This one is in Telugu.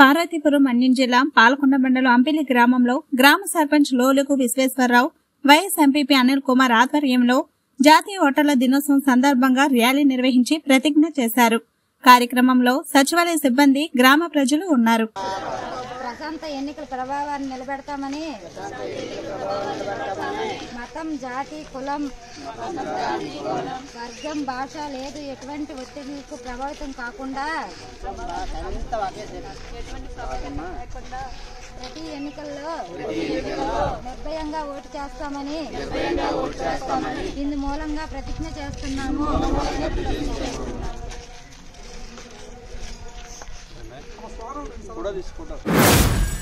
పార్వతీపురం మన్యం జిల్లా పాలకొండ మండలం అంపిలి గ్రామంలో గ్రామ సర్పంచ్ లోలుకు విశ్వేశ్వరరావు వైఎస్ ఎంపీపీ అనిల్ కుమార్ ఆధ్వర్యంలో జాతీయ ఓటర్ల దినోత్సవం సందర్భంగా ర్యాలీ నిర్వహించి ప్రతిజ్ఞ చేశారు కార్యక్రమంలో సచివాలయ సిబ్బంది గ్రామ ప్రజలు ఉన్నారు ప్రశాంత ఎన్నికల ప్రభావాన్ని నిలబెడతామని మతం జాతి కులం వర్గం భాష లేదు ఎటువంటి ఒత్తిడికి ప్రభావితం కాకుండా ప్రతి ఎన్నికల్లో నిర్భయంగా ఓటు చేస్తామని ఇందు మూలంగా ప్రతిజ్ఞ చేస్తున్నాము కూడా తీసుకుంటారు